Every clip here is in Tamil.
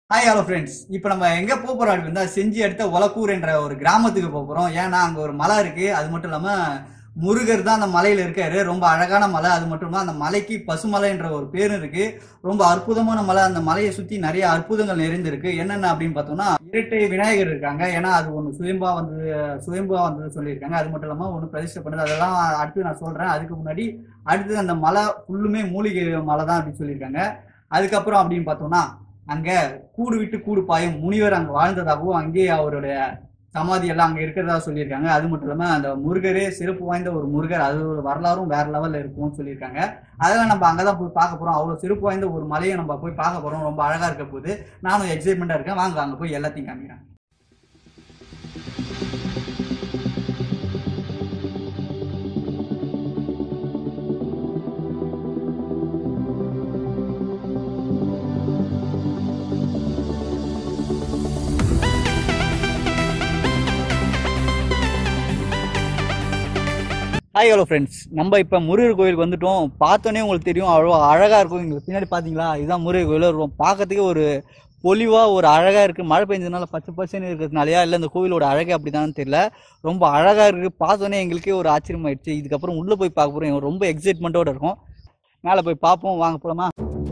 ஹாய் ஹலோ ஃப்ரெண்ட்ஸ் இப்போ நம்ம எங்க போக போறோம் அப்படின்னா செஞ்சி அடுத்த ஒலக்கூர் என்ற ஒரு கிராமத்துக்கு போக போறோம் ஏன்னா அங்க ஒரு மலை இருக்கு அது மட்டும் இல்லாம முருகர் தான் அந்த மலையில இருக்காரு ரொம்ப அழகான மலை அது மட்டும் இல்லாம அந்த மலைக்கு பசுமலை என்ற ஒரு பேரும் இருக்கு ரொம்ப அற்புதமான மலை அந்த மலையை சுத்தி நிறைய அற்புதங்கள் நிறைந்திருக்கு என்னென்ன அப்படின்னு பார்த்தோம்னா இரட்டை விநாயகர் இருக்காங்க ஏன்னா அது ஒன்று சுயம்பா வந்து சுயம்பா வந்து சொல்லியிருக்காங்க அது மட்டும் இல்லாம ஒன்று பிரதிஷ்டை பண்ணுது அதெல்லாம் அடுத்து நான் சொல்றேன் அதுக்கு முன்னாடி அடுத்து அந்த மலை ஃபுல்லுமே மூலிகை மலை தான் அப்படின்னு சொல்லியிருக்காங்க அதுக்கப்புறம் அப்படின்னு பார்த்தோம்னா அங்க கூடு விட்டு கூடு பாயும் முனிவர் அங்க வாழ்ந்ததாகவும் அங்கேயே அவருடைய சமாதி எல்லாம் அங்க இருக்கிறதா சொல்லியிருக்காங்க அது மட்டும் இல்லாம அந்த முருகரே சிறப்பு வாய்ந்த ஒரு முருகர் அது ஒரு வரலாறும் வேற லெவல்ல இருக்கும்னு சொல்லியிருக்காங்க அதெல்லாம் நம்ம அங்கதான் போய் பார்க்க போறோம் அவ்வளவு சிறப்பு வாய்ந்த ஒரு மலையை நம்ம போய் பார்க்க போறோம் ரொம்ப அழகா இருக்க போகுது நானும் எக்ஸைட்மெண்டா இருக்கேன் வாங்க அங்க போய் எல்லாத்தையும் காமிக்கிறேன் ஹாய் ஹலோ ஃப்ரெண்ட்ஸ் நம்ம இப்போ முருகர் கோயிலுக்கு வந்துட்டோம் பார்த்தோன்னே உங்களுக்கு தெரியும் அவ்வளோ அழகாக இருக்கும் இங்கே பின்னாடி பார்த்தீங்களா இதுதான் முருகர் கோயில் இருக்கும் பார்க்கறதுக்கு ஒரு பொலிவாக ஒரு அழகாக இருக்குது மழை பெஞ்சதுனால பச்சை பச்சைன்னு இருக்கிறதுனாலயா இல்லை இந்த கோயிலோட அழகே அப்படிதான்னு தெரியல ரொம்ப அழகாக இருக்குது பார்த்தோன்னே எங்களுக்கே ஒரு ஆச்சரியமாயிடுச்சு இதுக்கப்புறம் உள்ளே போய் பார்க்க போகிறோம் ரொம்ப எக்ஸைட்மெண்ட்டோட இருக்கும் மேலே போய் பார்ப்போம் வாங்க போகலாமா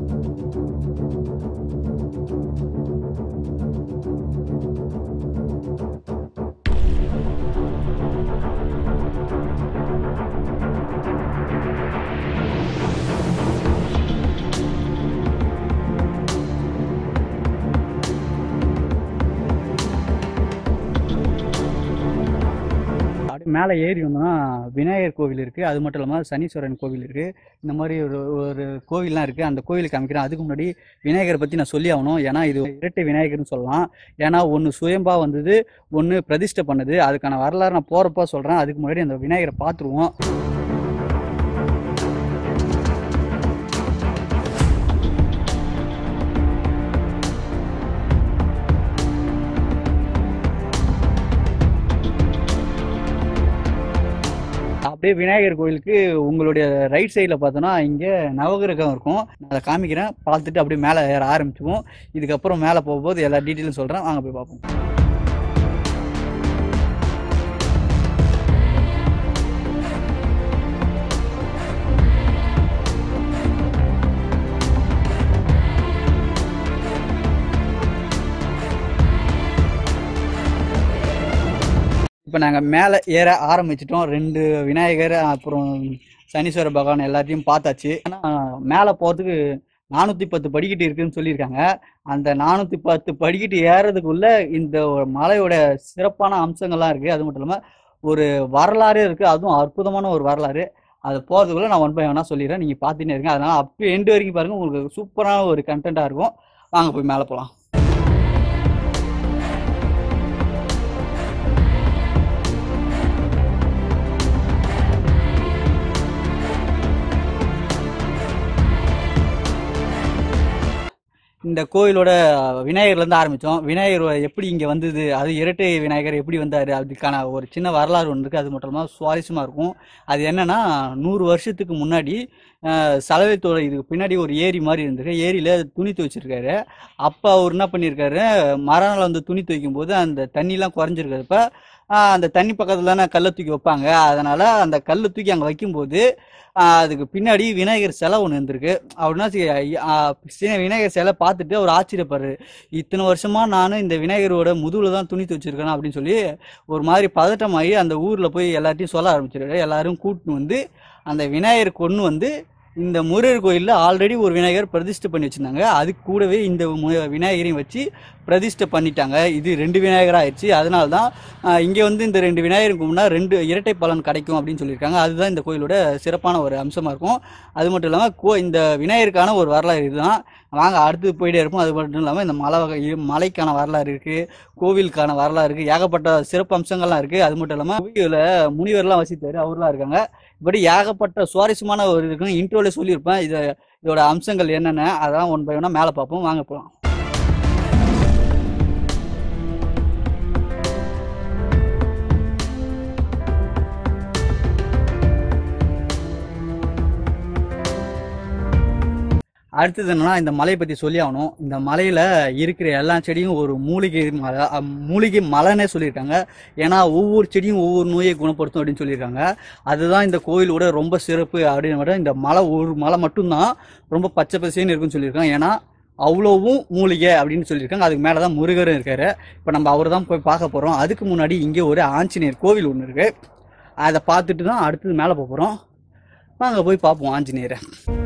அப்படியே மேலே ஏறி வந்தோம்னா விநாயகர் கோவில் இருக்குது அது மட்டும் இல்லாமல் சனீஸ்வரன் கோவில் இருக்குது இந்த மாதிரி ஒரு ஒரு கோவில்லாம் இருக்குது அந்த கோவிலுக்கு காமிக்கிறேன் அதுக்கு முன்னாடி விநாயகரை பற்றி நான் சொல்லி ஆகணும் ஏன்னா இது இரட்டை விநாயகர்னு சொல்லலாம் ஏன்னா ஒன்று சுயம்பா வந்தது ஒன்று பிரதிஷ்டை பண்ணுது அதுக்கான வரலாறு நான் போகிறப்ப சொல்கிறேன் அதுக்கு முன்னாடி அந்த விநாயகரை பார்த்துருவோம் அப்படியே விநாயகர் கோயிலுக்கு உங்களுடைய ரைட் சைடில் பார்த்தோன்னா இங்கே நவகிரகம் இருக்கும் நான் அதை காமிக்கிறேன் பார்த்துட்டு அப்படியே மேலே ஏற ஆரம்பிச்சுவோம் இதுக்கப்புறம் மேலே போகும்போது எல்லா டீட்டெயிலும் சொல்கிறேன் வாங்க போய் பார்ப்போம் இப்போ நாங்கள் மேலே ஏற ஆரம்பிச்சிட்டோம் ரெண்டு விநாயகர் அப்புறம் சனீஸ்வர பகவான் எல்லாத்தையும் பார்த்தாச்சு ஆனால் மேலே போகிறதுக்கு நானூற்றி பத்து படிக்கட்டு இருக்குன்னு சொல்லியிருக்காங்க அந்த நானூற்றி பத்து படிக்கட்டு ஏறதுக்குள்ள இந்த ஒரு மலையோட சிறப்பான அம்சங்கள்லாம் இருக்குது அது மட்டும் இல்லாமல் ஒரு வரலாறே இருக்குது அதுவும் அற்புதமான ஒரு வரலாறு அது போகிறதுக்குள்ள நான் ஒன் பை ஒன்னாக சொல்லிடுறேன் நீங்கள் பார்த்துட்டே இருங்க அதனால் அப்போ எண்டு வரைக்கும் பாருங்கள் உங்களுக்கு சூப்பரான ஒரு கண்டென்ட்டாக இருக்கும் வாங்க போய் மேலே போகலாம் இந்த கோயிலோட விநாயகர்லேருந்து ஆரம்பித்தோம் விநாயகர் எப்படி இங்கே வந்தது அது இரட்டை விநாயகர் எப்படி வந்தார் அதுக்கான ஒரு சின்ன வரலாறு ஒன்று இருக்குது அது மட்டும் இல்லாமல் சுவாரஸ்யமாக இருக்கும் அது என்னன்னா நூறு வருஷத்துக்கு முன்னாடி சலவைத்தோட இதுக்கு பின்னாடி ஒரு ஏரி மாதிரி இருந்திருக்கு ஏரியில் துணி துவைச்சிருக்காரு அப்போ அவர் என்ன பண்ணியிருக்காரு மறுநாள் வந்து துணி துவைக்கும் போது அந்த தண்ணிலாம் குறைஞ்சிருக்கிறப்ப அந்த தண்ணி பக்கத்தில் தானே கல்லை தூக்கி வைப்பாங்க அதனால் அந்த கல்லை தூக்கி அங்கே வைக்கும்போது அதுக்கு பின்னாடி விநாயகர் சிலை ஒன்று இருந்திருக்கு அப்படின்னா விநாயகர் சிலை பார்த்துட்டு அவர் ஆச்சரியப்படுறாரு இத்தனை வருஷமா நானும் இந்த விநாயகரோட முதுகுல தான் துணி துவச்சிருக்கேன் அப்படின்னு சொல்லி ஒரு மாதிரி பதட்டமாகி அந்த ஊரில் போய் எல்லாத்தையும் சொல்ல ஆரம்பிச்சிருக்காரு எல்லாரும் கூட்டின்னு வந்து அந்த விநாயகர் கொண்டு வந்து இந்த முருகர் கோயிலில் ஆல்ரெடி ஒரு விநாயகர் பிரதிஷ்டை பண்ணி வச்சுருந்தாங்க அதுக்கு கூடவே இந்த விநாயகரையும் வச்சு பிரதிஷ்டை பண்ணிட்டாங்க இது ரெண்டு விநாயகர் ஆயிடுச்சு அதனால தான் இங்கே வந்து இந்த ரெண்டு விநாயகருக்கு முன்னா ரெண்டு இரட்டை பலன் கிடைக்கும் அப்படின்னு சொல்லியிருக்காங்க அதுதான் இந்த கோயிலோட சிறப்பான ஒரு அம்சமாக இருக்கும் அது மட்டும் இல்லாமல் கோ இந்த விநாயகருக்கான ஒரு வரலாறு இதுதான் வாங்க அடுத்து போயிட்டே இருப்போம் அது மட்டும் இல்லாமல் இந்த மலை வகை மலைக்கான வரலாறு இருக்குது கோவிலுக்கான வரலாறு இருக்குது ஏகப்பட்ட சிறப்பு அம்சங்கள்லாம் இருக்குது அது மட்டும் இல்லாமல் கோவிலில் முனிவர்லாம் வசித்தார் அவர்லாம் இருக்காங்க இப்படி ஏகப்பட்ட சுவாரஸ்யமான ஒரு இருக்குன்னு இன்ட்ரோல சொல்லியிருப்பேன் இதை இதோட அம்சங்கள் என்னென்ன அதெல்லாம் ஒன் பை ஒன்னா மேலே பார்ப்போம் வாங்க போகலாம் அடுத்தது என்னன்னா இந்த மலையை பற்றி சொல்லி ஆகணும் இந்த மலையில் இருக்கிற எல்லா செடியும் ஒரு மூலிகை மலை அஹ், மூலிகை மலைன்னே சொல்லியிருக்காங்க ஏன்னா ஒவ்வொரு செடியும் ஒவ்வொரு நோயை குணப்படுத்தும் அப்படின்னு சொல்லியிருக்காங்க அதுதான் இந்த கோயிலோட ரொம்ப சிறப்பு அப்படின்னு விட இந்த மலை ஒரு மலை மட்டும்தான் ரொம்ப பச்சை பசேன்னு இருக்குன்னு சொல்லியிருக்காங்க ஏன்னா அவ்வளோவும் மூலிகை அப்படின்னு சொல்லியிருக்காங்க அதுக்கு மேலே தான் முருகரும் இருக்காரு இப்போ நம்ம அவர் தான் போய் பார்க்க போகிறோம் அதுக்கு முன்னாடி இங்கே ஒரு ஆஞ்சநேயர் கோவில் ஒன்று இருக்குது அதை பார்த்துட்டு தான் அடுத்தது மேலே போக போகிறோம் வாங்க போய் பார்ப்போம் ஆஞ்சநேயரை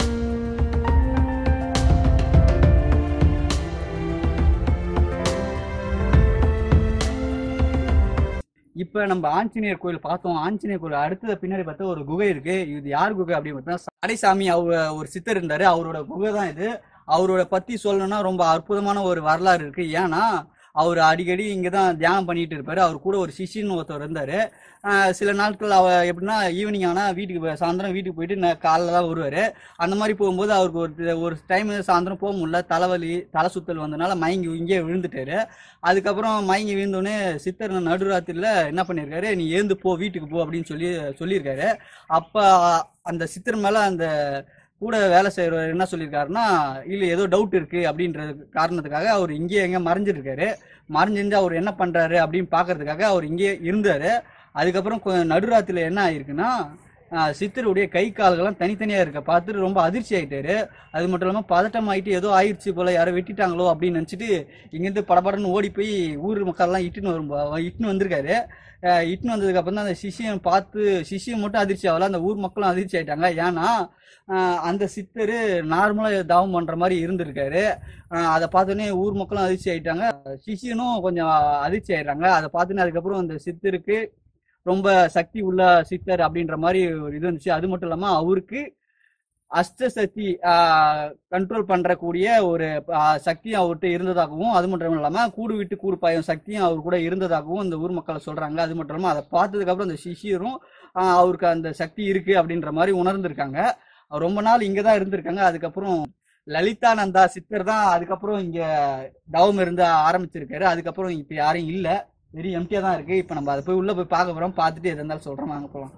இப்போ நம்ம ஆஞ்சநேயர் கோயில் பார்த்தோம் ஆஞ்சநேயர் கோயில் அடுத்தது பின்னாடி பார்த்தா ஒரு குகை இருக்கு இது யார் குகை அப்படின்னு பார்த்தா கடைசாமி அவர் ஒரு சித்தர் இருந்தாரு அவரோட குகை தான் இது அவரோட பத்தி சொல்லணும்னா ரொம்ப அற்புதமான ஒரு வரலாறு இருக்கு ஏன்னா அவர் அடிக்கடி இங்கே தான் தியானம் பண்ணிட்டு இருப்பாரு அவர் கூட ஒரு சிஷின்னு ஒருத்தர் இருந்தாரு ஆஹ் சில நாட்கள் அவ எப்படின்னா ஈவினிங் ஆனால் வீட்டுக்கு போய் சாயந்தரம் வீட்டுக்கு போயிட்டு ந- காலைல தான் வருவார் அந்த மாதிரி போகும்போது அவருக்கு ஒரு ஒரு டைம் சாயந்தரம் போக முடியல தலைவலி தலை சுத்தல் வந்தனால மயங்கி இங்கே விழுந்துட்டாரு அதுக்கப்புறம் மயங்கி விழுந்தோடனே சித்தர் நடுராத்திரியில் என்ன பண்ணியிருக்காரு நீ ஏந்து போ வீட்டுக்கு போ அப்படின்னு சொல்லி சொல்லியிருக்காரு அப்போ அந்த சித்தர் மேலே அந்த கூட வேலை செய்கிறவர் என்ன சொல்லியிருக்காருன்னா இல்லை ஏதோ டவுட் இருக்குது அப்படின்ற காரணத்துக்காக அவர் இங்கேயே எங்கே மறைஞ்சிருக்காரு மறைஞ்சிருந்து அவர் என்ன பண்ணுறாரு அப்படின்னு பார்க்கறதுக்காக அவர் இங்கேயே இருந்தார் அதுக்கப்புறம் கொ- நடுராத்திரியில் என்ன ஆயிருக்குன்னா ஆஹ், சித்தருடைய கை கால்கள்லாம் தனித்தனியாக இருக்க பார்த்துட்டு ரொம்ப அதிர்ச்சி ஆயிட்டாரு அது மட்டும் இல்லாமல் பதட்டம் ஆயிட்டு ஏதோ ஆயிடுச்சு போல யாரோ வெட்டிட்டாங்களோ அப்படின்னு நினச்சிட்டு இங்கேருந்து படபடன்னு ஓடி போய் ஊர் மக்கள்லாம் இட்டுன்னு வரும் இட்டுன்னு வந்திருக்காரு அஹ் இட்டுன்னு வந்ததுக்கு அப்புறம் தான் அந்த சிஷியம் பார்த்து சிஷியம் மட்டும் அதிர்ச்சி ஆகல அந்த ஊர் மக்களும் அதிர்ச்சி ஆயிட்டாங்க ஏன்னா அஹ் அந்த சித்தர் நார்மலாக தவம் பண்ற மாதிரி இருந்திருக்காரு அஹ் அதை பார்த்தோன்னே ஊர் மக்களும் அதிர்ச்சி ஆயிட்டாங்க சிஷியனும் கொஞ்சம் அதிர்ச்சி ஆயிடுறாங்க அதை பார்த்துன்னு அதுக்கப்புறம் அந்த சித்தருக்கு ரொம்ப சக்தி உள்ள சித்தர் அப்படின்ற மாதிரி ஒரு இது இருந்துச்சு அது மட்டும் இல்லாமல் அவருக்கு அஷ்டசக்தி கண்ட்ரோல் பண்றக்கூடிய ஒரு ஆஹ், சக்தியும் அவர்கிட்ட இருந்ததாகவும் அது மட்டும் இல்லாம கூடு விட்டு கூடு பாயும் சக்தியும் அவர் கூட இருந்ததாகவும் இந்த ஊர் மக்களை சொல்றாங்க அது மட்டும் இல்லாம அதை பார்த்ததுக்கு அப்புறம் அந்த சிஷியரும் ஆஹ், அவருக்கு அந்த சக்தி இருக்கு அப்படின்ற மாதிரி உணர்ந்திருக்காங்க அவர் ரொம்ப நாள் இங்க தான் இருந்திருக்காங்க அதுக்கப்புறம் லலிதானந்தா சித்தர் தான் அதுக்கப்புறம் இங்க தவம் இருந்து ஆரம்பிச்சிருக்காரு அதுக்கப்புறம் இப்ப யாரும் இல்ல வெறும் எம்டியா தான் இருக்கு இப்ப நம்ம அதை போய் உள்ள போய் பார்க்க போறோம் பார்த்துட்டு எது இருந்தாலும் சொல்றோம் வாங்க போலாம்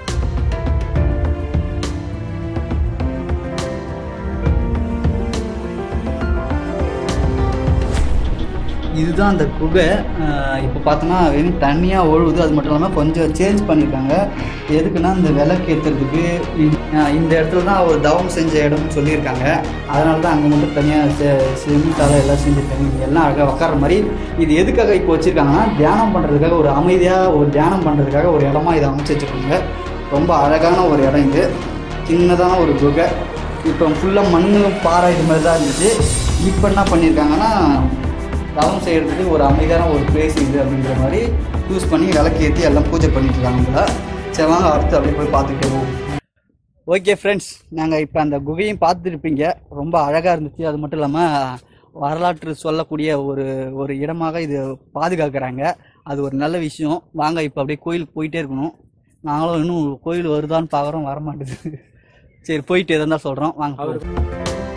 இதுதான் அந்த குகை அஹ் இப்போ பார்த்தோன்னா வெறும் தண்ணியாக ஒழுகுது அது மட்டும் இல்லாமல் கொஞ்சம் சேஞ்ச் பண்ணியிருக்காங்க எதுக்குன்னா இந்த விளக்கு ஏற்றுறதுக்கு இந்த இடத்துல தான் ஒரு தவம் செஞ்ச இடம்னு சொல்லியிருக்காங்க அதனால தான் அங்கே மட்டும் தனியாக செமிட்டால எல்லாம் செஞ்சுருக்காங்க இங்கே எல்லாம் அழகாக உட்கார மாதிரி இது எதுக்காக இப்போ வச்சுருக்காங்கன்னா தியானம் பண்ணுறதுக்காக ஒரு அமைதியாக ஒரு தியானம் பண்ணுறதுக்காக ஒரு இடமா இதை அமைச்சு வச்சுருக்காங்க ரொம்ப அழகான ஒரு இடம் இது சின்னதான ஒரு குகை இப்போ ஃபுல்லாக மண் பாறை இது மாதிரி தான் இருந்துச்சு இப்போ என்ன பண்ணியிருக்காங்கன்னா தவம் செய்கிறதுக்கு ஒரு அமைதியான ஒரு பிளேஸ் இது அப்படின்ற மாதிரி யூஸ் பண்ணி விளக்கேற்றி எல்லாம் பூஜை பண்ணிட்டு இருக்காங்க போல சரி வாங்க அடுத்து அப்படியே போய் பார்த்துட்டு வருவோம் ஓகே ஃப்ரெண்ட்ஸ் நாங்கள் இப்போ அந்த குகையும் பார்த்துருப்பீங்க ரொம்ப அழகாக இருந்துச்சு அது மட்டும் இல்லாமல் வரலாற்று சொல்லக்கூடிய ஒரு ஒரு இடமாக இது பாதுகாக்கிறாங்க அது ஒரு நல்ல விஷயம் வாங்க இப்போ அப்படியே கோயிலுக்கு போயிட்டே இருக்கணும் நாங்களும் இன்னும் கோயில் வருதான்னு பார்க்குறோம் வர மாட்டேங்குது சரி போயிட்டு எதாக இருந்தாலும் சொல்கிறோம் வாங்க போவோம்.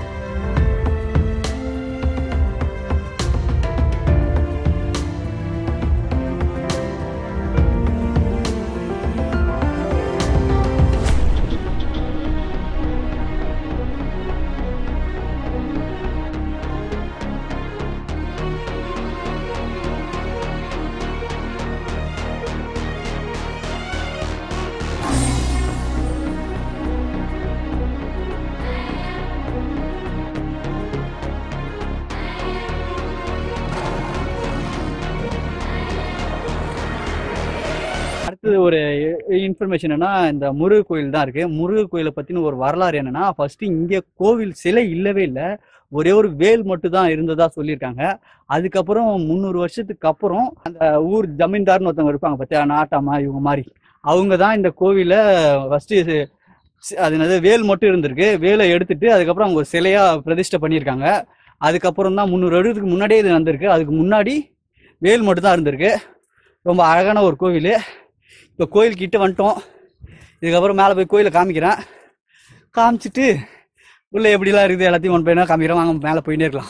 அடுத்தது ஒரு இன்ஃபர்மேஷன் என்னன்னா இந்த முருகர் கோயில் தான் இருக்கு முருகர் கோயிலை பத்தின ஒரு வரலாறு என்னன்னா ஃபர்ஸ்ட் இங்க கோவில் சிலை இல்லவே இல்லை ஒரே ஒரு வேல் மட்டும் தான் இருந்ததா சொல்லியிருக்காங்க அதுக்கப்புறம் முந்நூறு வருஷத்துக்கு அப்புறம் அந்த ஊர் ஜமீன்தார்னு ஒருத்தவங்க இருப்பாங்க பார்த்தியா நாட்டாமா இவங்க மாதிரி அவங்க தான் இந்த கோவிலை ஃபர்ஸ்ட் அது என்னது வேல் மட்டும் இருந்திருக்கு வேலை எடுத்துட்டு அதுக்கப்புறம் அவங்க ஒரு சிலையா பிரதிஷ்டை பண்ணியிருக்காங்க அதுக்கப்புறம் தான் முந்நூறு வருடத்துக்கு முன்னாடியே இது நடந்திருக்கு அதுக்கு முன்னாடி வேல் மட்டும் தான் இருந்திருக்கு ரொம்ப அழகான ஒரு கோவில் இப்போ கோயில் கிட்ட வந்துட்டோம் இதுக்கப்புறம் மேலே போய் கோயிலை காமிக்கிறேன் காமிச்சிட்டு உள்ளே எப்படிலாம் இருக்குது எல்லாத்தையும் ஒன் பையனாக காமிக்கிறேன் வாங்க மேலே போயிட்டே இருக்கலாம்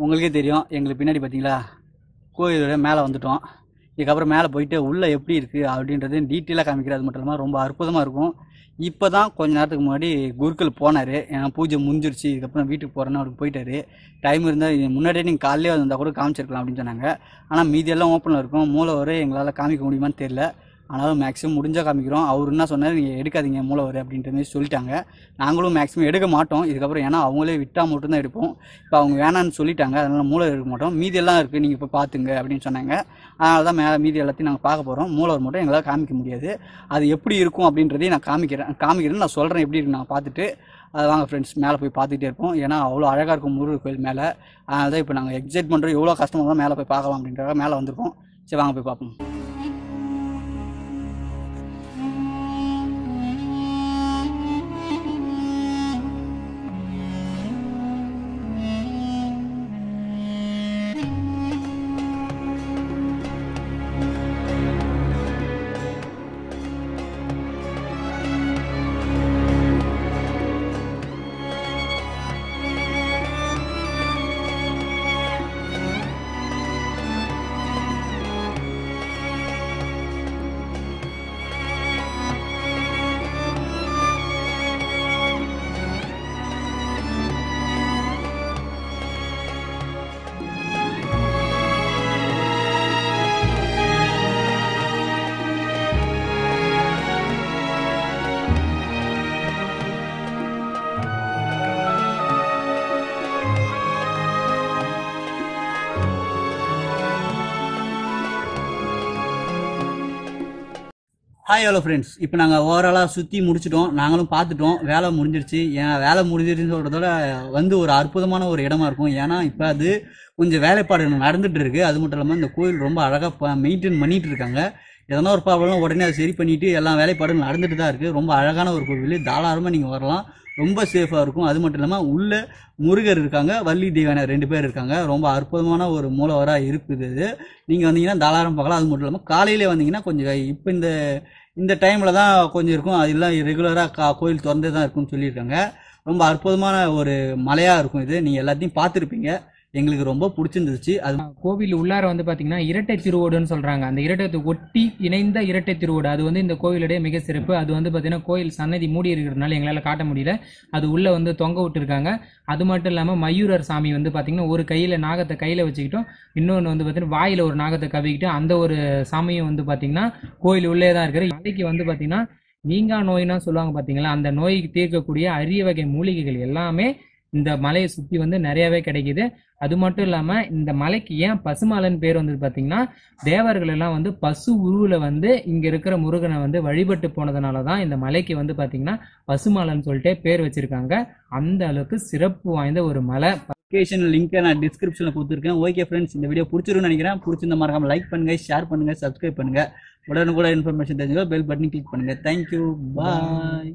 உங்களுக்கே தெரியும் எங்களுக்கு பின்னாடி பார்த்தீங்களா கோயிலோட மேலே வந்துட்டோம் இதுக்கப்புறம் மேலே போயிட்டு உள்ளே எப்படி இருக்குது அப்படின்றது டீட்டெயிலாக காமிக்கிறது மட்டும் இல்லாமல் ரொம்ப அற்புதமாக இருக்கும் இப்போ தான் கொஞ்ச நேரத்துக்கு முன்னாடி குருக்கள் போனார் ஏன்னா பூஜை முடிஞ்சிருச்சு இதுக்கப்புறம் வீட்டுக்கு போகிறேன்னு அவருக்கு போயிட்டாரு டைம் இருந்தால் முன்னாடியே நீங்கள் காலையிலே வந்தால் கூட காமிச்சிருக்கலாம் அப்படின்னு சொன்னாங்க ஆனால் மீதியெல்லாம் ஓப்பனில் இருக்கும் மூலவர் எங்களால் காமிக்க முடியுமான்னு தெரியல ஆனாலும் மேக்ஸிமம் முடிஞ்சால் காமிக்கிறோம் அவர் என்ன சொன்னார் நீங்கள் எடுக்காதீங்க மூலவர் அப்படின்ற மாதிரி சொல்லிட்டாங்க நாங்களும் மேக்ஸிமம் எடுக்க மாட்டோம் இதுக்கப்புறம் ஏன்னா அவங்களே விட்டால் மட்டும்தான் எடுப்போம் இப்போ அவங்க வேணான்னு சொல்லிட்டாங்க அதனால் மூலவர் எடுக்க மாட்டோம் மீதி எல்லாம் இருக்குது நீங்கள் இப்போ பார்த்துங்க அப்படின்னு சொன்னாங்க அதனால தான் மேலே மீதி எல்லாத்தையும் நாங்கள் பார்க்க போகிறோம் மூலவர் மட்டும் எங்களால் காமிக்க முடியாது அது எப்படி இருக்கும் அப்படின்றதையும் நான் காமிக்கிறேன் காமிக்கிறேன்னு நான் சொல்கிறேன் எப்படி இருக்கு நான் பார்த்துட்டு அது வாங்க ஃப்ரெண்ட்ஸ் மேலே போய் பார்த்துட்டே இருப்போம் ஏன்னா அவ்வளோ அழகாக இருக்கும் முருகர் கோயில் மேலே அதனால தான் இப்போ நாங்கள் எக்ஸைட் பண்ணுறோம் எவ்வளோ கஷ்டமாக தான் மேலே போய் பார்க்கலாம் அப்படின்றத மேலே வந்திருக்கோம் சரி வாங்க போய் பார்ப்போம் ஹாய் ஹலோ ஃப்ரெண்ட்ஸ் இப்போ நாங்கள் ஓவராலாக சுற்றி முடிச்சிட்டோம் நாங்களும் பார்த்துட்டோம் வேலை முடிஞ்சிருச்சு ஏன்னா வேலை முடிஞ்சிருச்சுன்னு சொல்கிறதோட வந்து ஒரு அற்புதமான ஒரு இடமா இருக்கும் ஏன்னா இப்போ அது கொஞ்சம் வேலைப்பாடு நடந்துட்டு இருக்கு அது மட்டும் இல்லாமல் இந்த கோயில் ரொம்ப அழகாக மெயின்டைன் பண்ணிட்டு இருக்காங்க எதனா ஒரு ப்ராப்ளம் உடனே அதை சரி பண்ணிட்டு எல்லாம் வேலைப்பாடும் நடந்துட்டு தான் இருக்குது ரொம்ப அழகான ஒரு கோவில் தாராளமாக நீங்கள் வரலாம் ரொம்ப சேஃபாக இருக்கும் அது மட்டும் இல்லாமல் உள்ள முருகர் இருக்காங்க வள்ளி தேவனர் ரெண்டு பேர் இருக்காங்க ரொம்ப அற்புதமான ஒரு மூலவராக இருக்குது இது நீங்கள் வந்தீங்கன்னா தாராளம் பார்க்கலாம் அது மட்டும் இல்லாமல் காலையிலே வந்தீங்கன்னா கொஞ்சம் இப்போ இந்த இந்த டைமில் தான் கொஞ்சம் இருக்கும் அதெல்லாம் ரெகுலராக கா கோயில் திறந்தே தான் இருக்கும்னு சொல்லியிருக்காங்க ரொம்ப அற்புதமான ஒரு மலையாக இருக்கும் இது நீங்கள் எல்லாத்தையும் பார்த்துருப்பீங்க எங்களுக்கு ரொம்ப பிடிச்சிருந்துச்சு அது கோவில் உள்ளார வந்து பாத்தீங்கன்னா இரட்டை திருவோடுன்னு சொல்றாங்க அந்த இரட்டை ஒட்டி இணைந்த இரட்டை திருவோடு அது வந்து இந்த கோவிலுடைய மிக சிறப்பு அது வந்து பாத்தீங்கன்னா கோயில் சன்னதி மூடி இருக்கிறதுனால எங்களால காட்ட முடியல அது உள்ள வந்து தொங்க விட்டுருக்காங்க அது மட்டும் இல்லாம மயூரர் சாமி வந்து பாத்தீங்கன்னா ஒரு கையில நாகத்தை கையில வச்சுக்கிட்டோம் இன்னொன்று வந்து பாத்தீங்கன்னா வாயில ஒரு நாகத்தை கவிக்கிட்டு அந்த ஒரு சாமியும் வந்து பாத்தீங்கன்னா கோயில் உள்ளே தான் இருக்கிற மலைக்கு வந்து பாத்தீங்கன்னா நீங்கா நோய்னா சொல்லுவாங்க பாத்தீங்களா அந்த நோய்க்கு தீர்க்கக்கூடிய அரிய வகை மூலிகைகள் எல்லாமே இந்த மலையை சுத்தி வந்து நிறையவே கிடைக்குது அது மட்டும் இல்லாம இந்த மலைக்கு ஏன் பசுமலைன்னு பேர் வந்தது பாத்தீங்கன்னா தேவர்கள் எல்லாம் வந்து பசு உருவுல வந்து இங்க இருக்கிற முருகனை வந்து வழிபட்டு போனதுனால தான் இந்த மலைக்கு வந்து பாத்தீங்கன்னா பசுமலைன்னு சொல்லிட்டு பேர் வச்சிருக்காங்க அந்த அளவுக்கு சிறப்பு வாய்ந்த ஒரு மலை லொக்கேஷன் லிங்க்கை நான் டிஸ்கிரிப்ஷனில் கொடுத்துருக்கேன் ஓகே ஃப்ரெண்ட்ஸ் இந்த வீடியோ பிடிச்சிருக்குன்னு நினைக்கிறேன் பிடிச்சிருந்த மறக்காம லைக் பண்ணுங்க ஷேர் பண்ணுங்க சப்ஸ்கிரைப் பண்ணுங்க உடனுக்குடன் இன்ஃபர்மேஷன் தெரிஞ்சுக்கோ பெல் பட்டன் கிளிக் பண்ணுங்க தேங்க்யூ பாய்